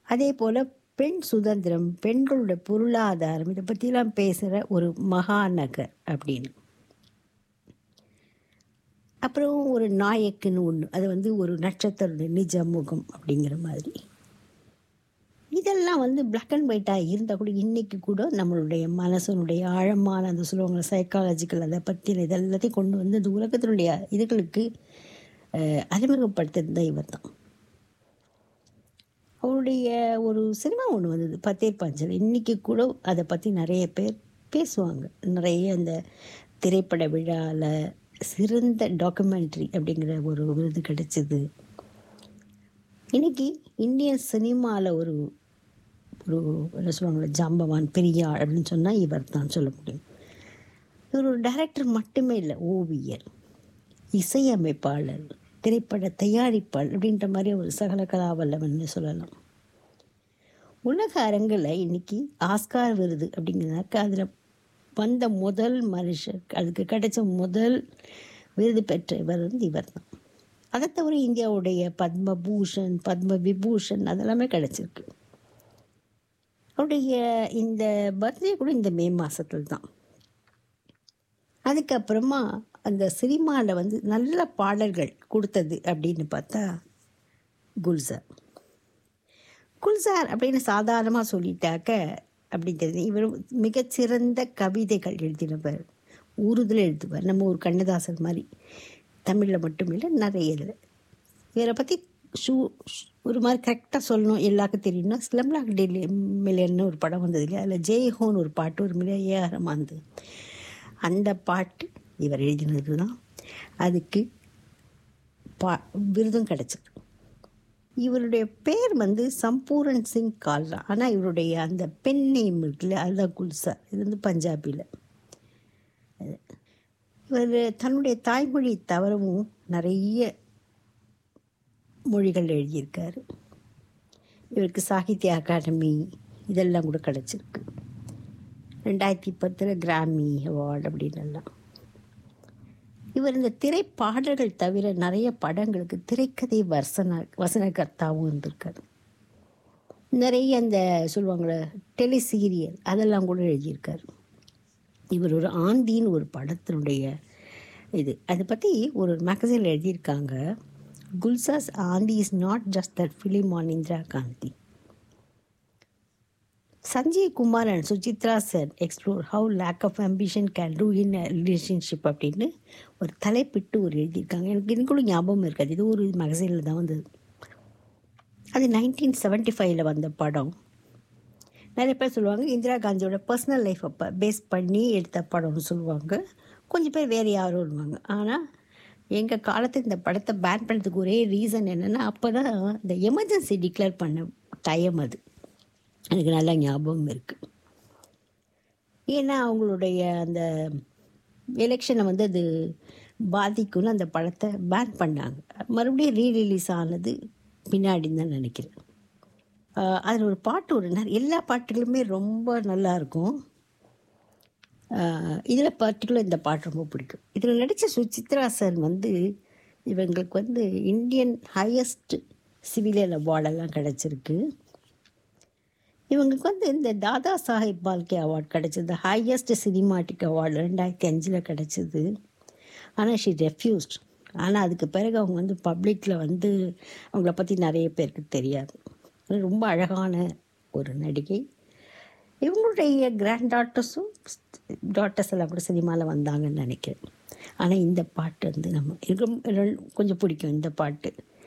அதே போல் பெண் சுதந்திரம் பெண்களுடைய பொருளாதாரம் இதை பற்றிலாம் பேசுகிற ஒரு மகாநகர் அப்படின்னு அப்புறம் ஒரு நாயக்குன்னு ஒன்று அது வந்து ஒரு நட்சத்திர நிஜ முகம் அப்படிங்கிற மாதிரி இதெல்லாம் வந்து பிளாக் அண்ட் ஒயிட்டாக இருந்தால் கூட இன்றைக்கி கூட நம்மளுடைய மனசனுடைய ஆழமான அந்த சொல்லுவாங்க சைக்காலஜிக்கல் அதை பற்றி இதெல்லாத்தையும் கொண்டு வந்து இந்த உலகத்தினுடைய இதுகளுக்கு அஹ், அறிமுகப்படுத்துறது தான் இவர் தான் அவருடைய ஒரு சினிமா ஒன்று வந்தது பத்தேர் பாஞ்சல் இன்றைக்கி கூட அதை பற்றி நிறைய பேர் பேசுவாங்க நிறைய அந்த திரைப்பட விழாவில் சிறந்த டாக்குமெண்ட்ரி அப்படிங்கிற ஒரு விருது கிடைச்சிது இன்னைக்கு இந்தியன் சினிமாவில் ஒரு ஒரு என்ன சொல்லுவாங்களே ஜாம்பவான் பெரியாள் அப்படின்னு சொன்னால் இவர் தான் சொல்ல முடியும் இவர் ஒரு டைரக்டர் மட்டுமே இல்லை ஓவியர் இசையமைப்பாளர் திரைப்பட தயாரிப்பாளர் அப்படின்ற மாதிரி ஒரு சகல கலாவல்லவன்னு சொல்லலாம் உலக அரங்கில் இன்னைக்கு ஆஸ்கார் விருது அப்படிங்கிறதாக்க அதில் வந்த முதல் மனுஷர் அதுக்கு கிடைச்ச முதல் விருது பெற்ற இவர் வந்து இவர் தான் அதை தவிர இந்தியாவுடைய பத்மபூஷன் பத்ம விபூஷன் அதெல்லாமே கிடைச்சிருக்கு அவருடைய இந்த பர்த்டே கூட இந்த மே மாதத்தில் தான் அதுக்கப்புறமா அந்த சினிமாவில் வந்து நல்ல பாடல்கள் கொடுத்தது அப்படின்னு பார்த்தா குல்சார் குல்சார் அப்படின்னு சாதாரணமாக சொல்லிட்டாக்க அப்படிங்கிறது இவர் மிகச்சிறந்த கவிதைகள் எழுதினவர் உருதில் எழுதுவார் நம்ம ஒரு கண்ணதாசன் மாதிரி தமிழில் மட்டும் இல்லை நிறைய இதில் இவரை பற்றி ஷூ ஷ்- ஒரு மாதிரி கரெக்டாக சொல்லணும் எல்லாருக்கும் தெரியும்னா ஸ்லம்லாக் டெல்லி மில்லியன்னு ஒரு படம் வந்தது இல்லையா அதில் ஜெய்ஹோன் ஒரு பாட்டு ஒரு மில்லிய ஏஆரமாந்து அந்த பாட்டு இவர் எழுதினது தான் அதுக்கு பா விருதும் கிடச்சிருக்கு இவருடைய பேர் வந்து சம்பூரன் சிங் கால்ரா ஆனால் இவருடைய அந்த பெண் நேம் இருக்குல்ல அதுதான் குல்சார் இது வந்து பஞ்சாபியில் இவர் தன்னுடைய தாய்மொழி தவிரவும் நிறைய மொழிகள் எழுதியிருக்காரு இவருக்கு சாகித்ய அகாடமி இதெல்லாம் கூட கிடச்சிருக்கு ரெண்டாயிரத்தி பத்தில் கிராமி அவார்டு அப்படின்னு எல்லாம் இவர் இந்த திரைப்பாடல்கள் தவிர நிறைய படங்களுக்கு திரைக்கதை வசன வசனகர்த்தாவும் இருந்திருக்காரு நிறைய அந்த சொல்லுவாங்களே டெலி சீரியல் அதெல்லாம் கூட எழுதியிருக்காரு இவர் ஒரு ஆந்தின்னு ஒரு படத்தினுடைய இது அதை பற்றி ஒரு மேகசினில் எழுதியிருக்காங்க Gulzar's Aandhi is not just that film on Indira Gandhi Sanjay Kumar and Suchitra Sen explore how lack of ambition can do in relationship அப்படின்னு ஒரு தலைப்பிட்டு ஒரு எழுதியிருக்காங்க எனக்கு இது கூட ஞாபகம் இருக்காது இது ஒரு மேகசைனில் தான் வந்தது அது நைன்டீன் செவன்ட்டி ஃபைவ்ல வந்த படம் நிறைய பேர் சொல்லுவாங்க இந்திரா காந்தியோட பர்சனல் லைஃப் அப்போ பேஸ் பண்ணி எடுத்த படம்னு சொல்லுவாங்க கொஞ்சம் பேர் வேறு யாரும் வருவாங்க ஆனால் எங்கள் காலத்தில் இந்த படத்தை பேன் பண்ணதுக்கு ஒரே ரீசன் என்னென்னா அப்போ தான் இந்த எமர்ஜென்சி டிக்ளேர் பண்ண டைம் அது எனக்கு நல்லா ஞாபகம் இருக்குது ஏன்னா அவங்களுடைய அந்த எலெக்ஷனை வந்து அது பாதிக்கும்னு அந்த படத்தை பேன் பண்ணாங்க மறுபடியும் ரீ ரிலீஸ் ஆனது பின்னாடின்னு தான் நினைக்கிறேன் அதில் ஒரு பாட்டு ஒரு நிறைய எல்லா பாட்டுகளுமே ரொம்ப நல்லா இருக்கும் இதில் பர்டிகுலர் இந்த பாட்டு ரொம்ப பிடிக்கும் இதில் நடித்த சுசித்ரா சார் வந்து இவங்களுக்கு வந்து இந்தியன் ஹையஸ்ட் சிவிலியன் அவார்டெல்லாம் கிடச்சிருக்கு இவங்களுக்கு வந்து இந்த தாதா சாஹிப் பால்கே அவார்ட் கிடச்சிது ஹையஸ்ட் சினிமாட்டிக் அவார்டு ரெண்டாயிரத்தி அஞ்சில் கிடச்சிது ஆனால் ஷி ரெஃப்யூஸ்ட் ஆனால் அதுக்கு பிறகு அவங்க வந்து பப்ளிக்கில் வந்து அவங்கள பற்றி நிறைய பேருக்கு தெரியாது ரொம்ப அழகான ஒரு நடிகை இவங்களுடைய கிராண்ட் டாட்டர்ஸும் டாட்டர்ஸ் எல்லாம் கூட சினிமாவில் வந்தாங்கன்னு நினைக்கிறேன் ஆனால் இந்த பாட்டு வந்து நம்ம எனக்கு ரொம்ப- ரொம்ப கொஞ்சம் பிடிக்கும் இந்த பாட்டு